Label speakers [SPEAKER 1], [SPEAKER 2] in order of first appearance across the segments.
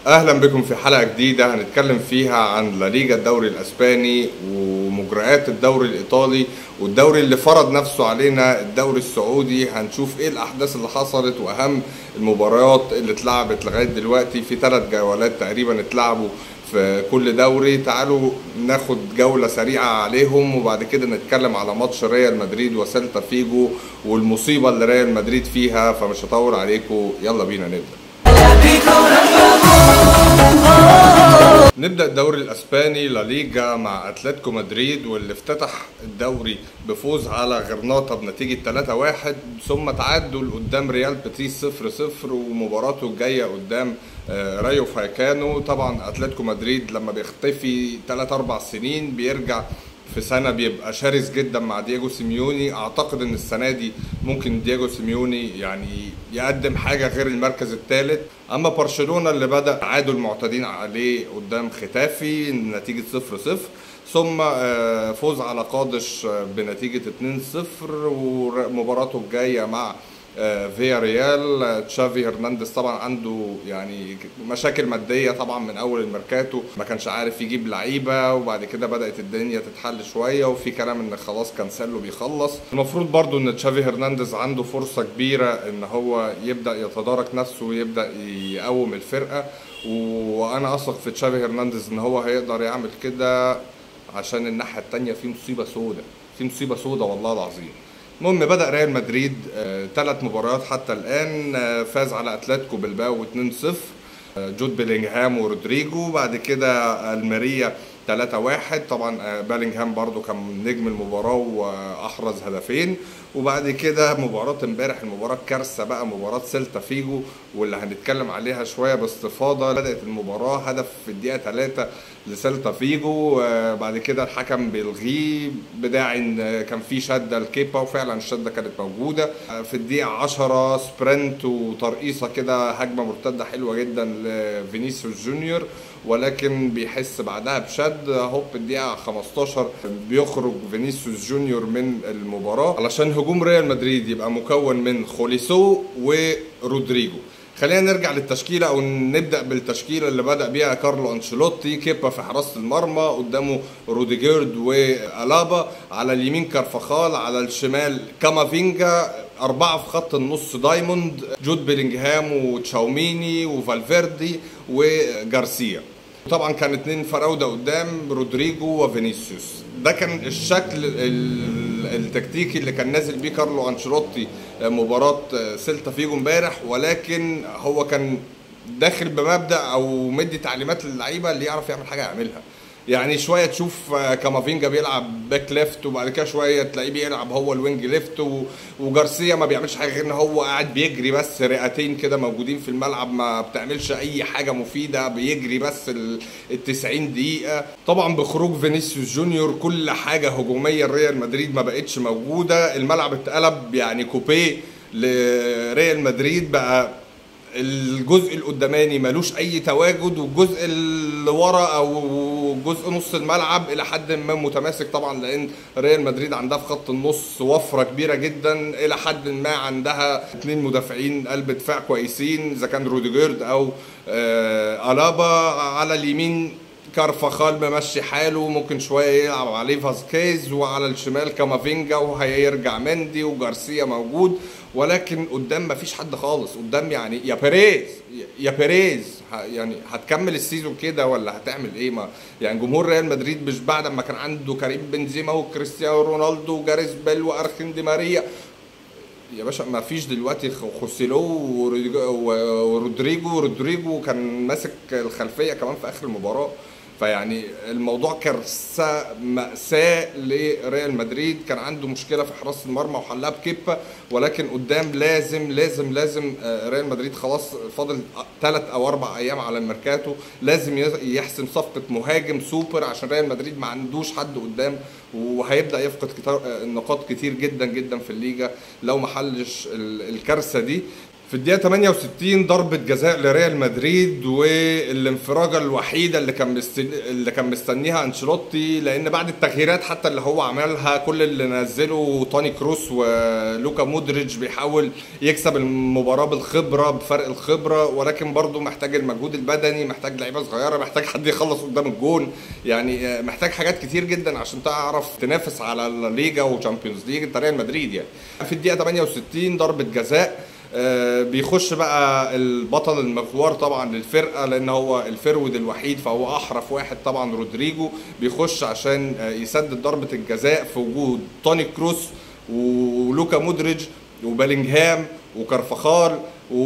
[SPEAKER 1] اهلا بكم في حلقه جديده هنتكلم فيها عن لا ليجا الدوري الاسباني ومجريات الدوري الايطالي والدوري اللي فرض نفسه علينا الدوري السعودي هنشوف ايه الاحداث اللي حصلت واهم المباريات اللي اتلعبت لغايه دلوقتي في ثلاث جولات تقريبا اتلعبوا في كل دوري تعالوا ناخد جولة سريعة عليهم وبعد كده نتكلم على ماتش ريال مدريد وسيلتا فيجو والمصيبة اللي ريال مدريد فيها فمش هطول عليكم يلا بينا نبدأ نبدا الدوري الاسباني لا ليجا مع اتلتيكو مدريد واللي افتتح الدوري بفوز على غرناطه بنتيجه 3-1 ثم تعادل قدام ريال بيتيس 0-0 ومباراته الجايه قدام آه، رايو فايكانو طبعا اتلتيكو مدريد لما بيختفي 3 4 سنين بيرجع في سنه بيبقى شرس جدا مع دييجو سيميوني اعتقد ان السنه دي ممكن دييجو سيميوني يعني يقدم حاجه غير المركز الثالث اما برشلونه اللي بدا تعادل معتادين عليه قدام ختافي نتيجه 0 0 ثم آه، فوز على قادش آه، بنتيجه 2 0 ومباراته الجايه مع آه، فيا ريال آه، تشافي هرنانديز طبعا عنده يعني مشاكل ماديه طبعا من اول الميركاتو ما كانش عارف يجيب لعيبه وبعد كده بدات الدنيا تتحل شويه وفي كلام ان خلاص كانسيلو بيخلص المفروض برضو ان تشافي هرنانديز عنده فرصه كبيره ان هو يبدا يتدارك نفسه ويبدا يقوم الفرقه وانا اثق في تشافي هرنانديز ان هو هيقدر يعمل كده عشان الناحيه التانية في مصيبه سودة في مصيبه سودة والله العظيم المهم بدا ريال مدريد ثلاث مباريات حتى الان آه، فاز على اتلتيكو بلباو 2-0 آه، جود بيلينغهام ورودريجو بعد كده الماريا 3-1 طبعا آه، بيلينغهام برضو كان نجم المباراه واحرز هدفين وبعد كده مباراه امبارح المباراه كارثه بقى مباراه سيلتا فيجو واللي هنتكلم عليها شويه باستفاضه بدات المباراه هدف في الدقيقه 3 لسيلتا فيجو آه، بعد كده الحكم بيلغيه بداعي ان آه، كان في شده الكيبا وفعلا الشده كانت موجوده آه، في الدقيقه 10 سبرنت وترقيصه كده هجمه مرتده حلوه جدا لفينيسيوس جونيور ولكن بيحس بعدها بشد هوب الدقيقه 15 بيخرج فينيسيوس جونيور من المباراه علشان هجوم ريال مدريد يبقى مكون من خوليسو ورودريجو خلينا نرجع للتشكيله او نبدا بالتشكيله اللي بدا بيها كارلو انشيلوتي كيبا في حراسه المرمى قدامه روديجيرد والابا على اليمين كارفخال على الشمال كامافينجا أربعة في خط النص دايموند جود بيلينجهام وتشاوميني وفالفيردي وجارسيا طبعا كان اتنين فراوده قدام رودريجو وفينيسيوس ده كان الشكل ال- التكتيكي اللي كان نازل بيه كارلو انشيلوتي مباراه سيلتا فيجو امبارح ولكن هو كان داخل بمبدا او مدي تعليمات للعيبه اللي يعرف يعمل حاجه يعملها يعني شويه تشوف آه، كامافينجا بيلعب باك ليفت وبعد كده شويه تلاقيه بيلعب هو الوينج ليفت و... وجارسيا ما بيعملش حاجه غير ان هو قاعد بيجري بس رئتين كده موجودين في الملعب ما بتعملش اي حاجه مفيده بيجري بس ال ال 90 دقيقه طبعا بخروج فينيسيوس جونيور كل حاجه هجوميه ريال مدريد ما بقتش موجوده الملعب اتقلب يعني كوبيه لريال مدريد بقى الجزء القداماني ملوش اي تواجد والجزء اللي ورا او جزء نص الملعب الى حد ما متماسك طبعا لان ريال مدريد عندها في خط النص وفره كبيره جدا الى حد ما عندها اثنين مدافعين قلب دفاع كويسين اذا كان روديجيرد او آه الابا على اليمين كارفخال ممشي حاله ممكن شويه يلعب عليه فاسكيز وعلى الشمال كامافينجا وهيرجع مندي وجارسيا موجود ولكن قدام مفيش حد خالص قدام يعني يا بيريز يا بيريز ه- يعني هتكمل السيزون كده ولا هتعمل ايه ما يعني جمهور ريال مدريد مش بعد ما كان عنده كريم بنزيما وكريستيانو رونالدو وجاريس بيل وارخين دي ماريا يا باشا ما فيش دلوقتي خ- خوسيلو وروديجو- ورودريجو رودريجو كان ماسك الخلفيه كمان في اخر المباراه فيعني الموضوع كارثه ماساه لريال مدريد كان عنده مشكله في حراسه المرمى وحلها بكيبا ولكن قدام لازم لازم لازم آه، ريال مدريد خلاص فاضل ثلاث او اربع ايام على الميركاتو لازم يز- يحسم صفقه مهاجم سوبر عشان ريال مدريد ما عندوش حد قدام وهيبدا يفقد كتار آه، نقاط كتير جدا جدا في الليجا لو ما حلش ال- الكارثه دي في الدقيقة 68 ضربة جزاء لريال مدريد والانفراجة الوحيدة اللي كان مستن... اللي كان مستنيها انشيلوتي لأن بعد التغييرات حتى اللي هو عملها كل اللي نزله توني كروس ولوكا مودريتش بيحاول يكسب المباراة بالخبرة بفرق الخبرة ولكن برضه محتاج المجهود البدني محتاج لعيبة صغيرة محتاج حد يخلص قدام الجون يعني محتاج حاجات كتير جدا عشان تعرف تنافس على الليجا وشامبيونز ليج انت ريال مدريد يعني في الدقيقة 68 ضربة جزاء آه، بيخش بقى البطل المغوار طبعا للفرقه لان هو الفرود الوحيد فهو احرف واحد طبعا رودريجو بيخش عشان آه، يسدد ضربه الجزاء في وجود توني كروس ولوكا مودريج وبالينغهام وكرفخال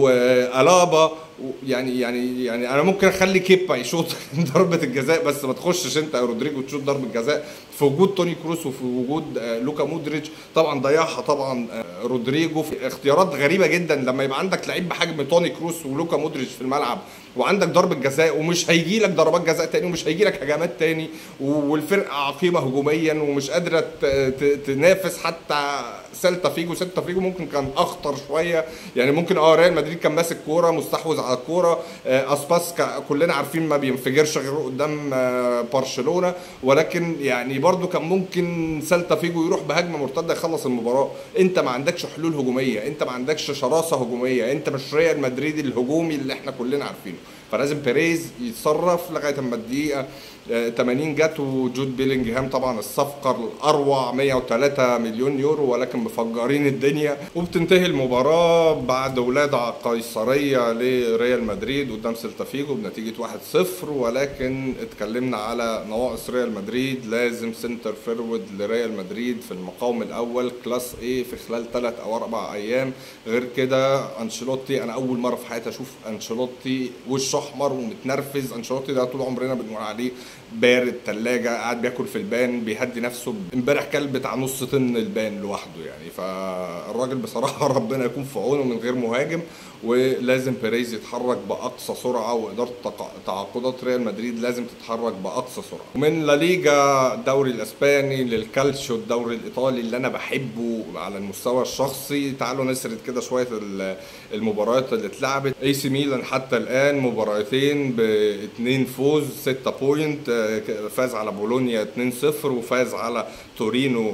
[SPEAKER 1] والابا يعني يعني يعني انا ممكن اخلي كيبا يشوط ضربه الجزاء بس ما تخشش انت يا رودريجو تشوط ضربه جزاء في وجود توني كروس وفي وجود آه، لوكا مودريتش طبعا ضيعها طبعا آه، رودريجو في اختيارات غريبه جدا لما يبقى عندك لعيب بحجم توني كروس ولوكا مودريتش في الملعب وعندك ضربه جزاء ومش هيجي لك ضربات جزاء تاني ومش هيجي لك هجمات تاني والفرقه عقيمه هجوميا ومش قادره تنافس حتى سيلتا فيجو سيلتا فيجو ممكن كان اخطر شويه يعني ممكن اه ريال مدريد كان ماسك كوره مستحوذ على الكوره آه، اسباس كلنا عارفين ما بينفجرش غير قدام آه، برشلونه ولكن يعني برده كان ممكن سيلتا فيجو يروح بهجمه مرتده يخلص المباراه انت ما عندكش حلول هجوميه انت ما عندكش شراسه هجوميه انت مش ريال مدريد الهجومي اللي احنا كلنا عارفينه فلازم بيريز يتصرف لغايه اما الدقيقه 80 جت وجود بيلينجهام طبعا الصفقه الاروع 103 مليون يورو ولكن مفجرين الدنيا وبتنتهي المباراه بعد ولاده قيصريه لريال مدريد قدام سيلتا فيجو بنتيجه 1-0 ولكن اتكلمنا على نواقص ريال مدريد لازم سنتر فيرود لريال مدريد في المقام الاول كلاس ايه في خلال ثلاث او اربع ايام غير كده انشيلوتي انا اول مره في حياتي اشوف انشيلوتي وش احمر ومتنرفز انشيلوتي ده طول عمرنا بنقول عليه بارد ثلاجه قاعد بياكل في البان بيهدي نفسه امبارح كل بتاع نص طن البان لوحده يعني فالراجل بصراحه ربنا يكون في عونه من غير مهاجم ولازم بيريز يتحرك باقصى سرعه واداره تعاقدات ريال مدريد لازم تتحرك باقصى سرعه ومن لا ليجا الدوري الاسباني للكالتشيو الدوري الايطالي اللي انا بحبه على المستوى الشخصي تعالوا نسرد كده شويه المباريات اللي اتلعبت اي سي ميلان حتى الان مباراتين باثنين فوز 6 بوينت فاز على بولونيا 2-0 وفاز على تورينو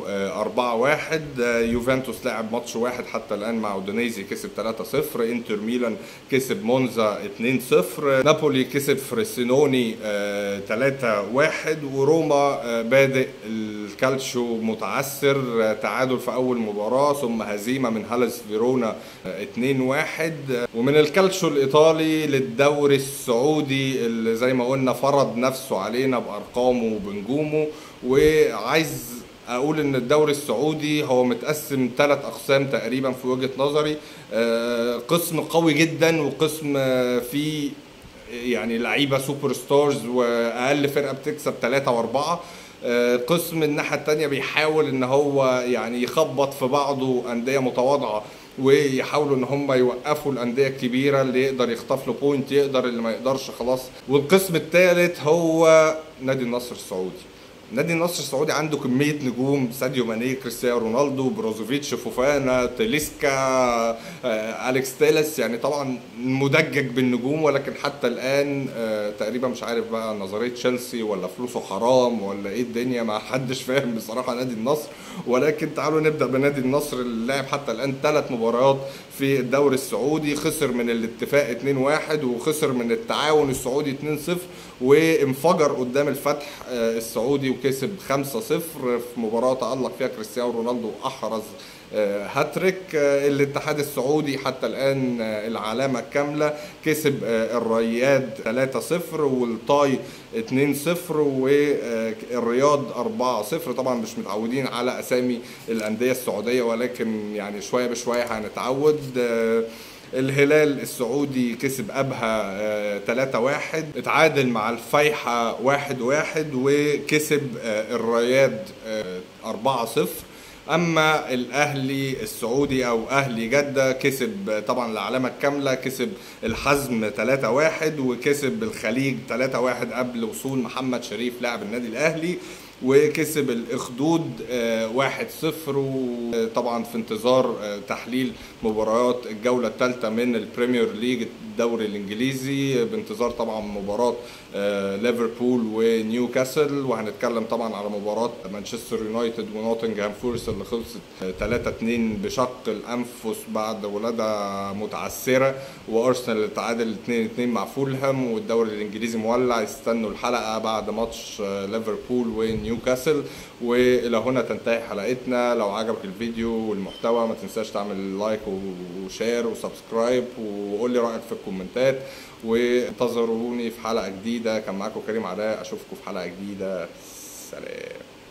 [SPEAKER 1] 4-1 يوفنتوس لعب ماتش واحد حتى الان مع اودونيزي كسب 3-0 انتر ميلان كسب مونزا 2-0 نابولي كسب فريسينوني 3-1 وروما بادئ الكالتشو متعثر تعادل في اول مباراه ثم هزيمه من هالس فيرونا 2-1 ومن الكالتشو الايطالي للدوري السعودي اللي زي ما قلنا فرض نفسه علينا بارقامه وبنجومه وعايز اقول ان الدوري السعودي هو متقسم ثلاث اقسام تقريبا في وجهه نظري آه، قسم قوي جدا وقسم فيه يعني لعيبه سوبر ستارز واقل فرقه بتكسب ثلاثه واربعه آه، قسم الناحيه الثانيه بيحاول ان هو يعني يخبط في بعضه انديه متواضعه ويحاولوا ان هم يوقفوا الانديه الكبيره اللي يقدر يخطف له بوينت يقدر اللي ما يقدرش خلاص والقسم الثالث هو نادي النصر السعودي نادي النصر السعودي عنده كميه نجوم ساديو ماني كريستيانو رونالدو بروزوفيتش فوفانا تليسكا آه، اليكس تيلس يعني طبعا مدجج بالنجوم ولكن حتى الان آه، تقريبا مش عارف بقى نظريه تشيلسي ولا فلوسه حرام ولا ايه الدنيا ما حدش فاهم بصراحه نادي النصر ولكن تعالوا نبدا بنادي النصر اللي لعب حتى الان ثلاث مباريات في الدوري السعودي خسر من الاتفاق 2-1 وخسر من التعاون السعودي 2-0 وانفجر قدام الفتح آه، السعودي وكسب 5-0 في مباراه تالق فيها كريستيانو رونالدو احرز آه، هاتريك آه، الاتحاد السعودي حتى الان العلامه الكامله كسب الرياد 3-0 والطاي 2-0 والرياض 4-0 طبعا مش متعودين على اسامي الانديه السعوديه ولكن يعني شويه بشويه هنتعود الهلال السعودي كسب ابها 3 آه، 1 اتعادل مع الفيحة 1 1 وكسب آه، الرياض 4 آه، 0 اما الاهلي السعودي او اهلي جده كسب طبعا العلامه الكامله كسب الحزم 3 1 وكسب الخليج 3 1 قبل وصول محمد شريف لاعب النادي الاهلي وكسب الاخدود آه، 1-0 وطبعا في انتظار آه، تحليل مباريات الجوله الثالثه من البريمير ليج الدوري الانجليزي بانتظار طبعا مباراه آه، ليفربول ونيوكاسل وهنتكلم طبعا على مباراه مانشستر يونايتد ونوتنغهام فورست اللي خلصت 3 2 بشق الانفس بعد ولاده متعثره وارسنال اللي تعادل 2 2 مع فولهام والدوري الانجليزي مولع يستنوا الحلقه بعد ماتش آه، ليفربول ونيوكاسل والى هنا تنتهي حلقتنا لو عجبك الفيديو والمحتوى ما تنساش تعمل لايك وشير وسبسكرايب وقول لي رايك في الكومنتات وانتظروني في حلقه جديده كان معاكم كريم علاء اشوفكم في حلقه جديده سلام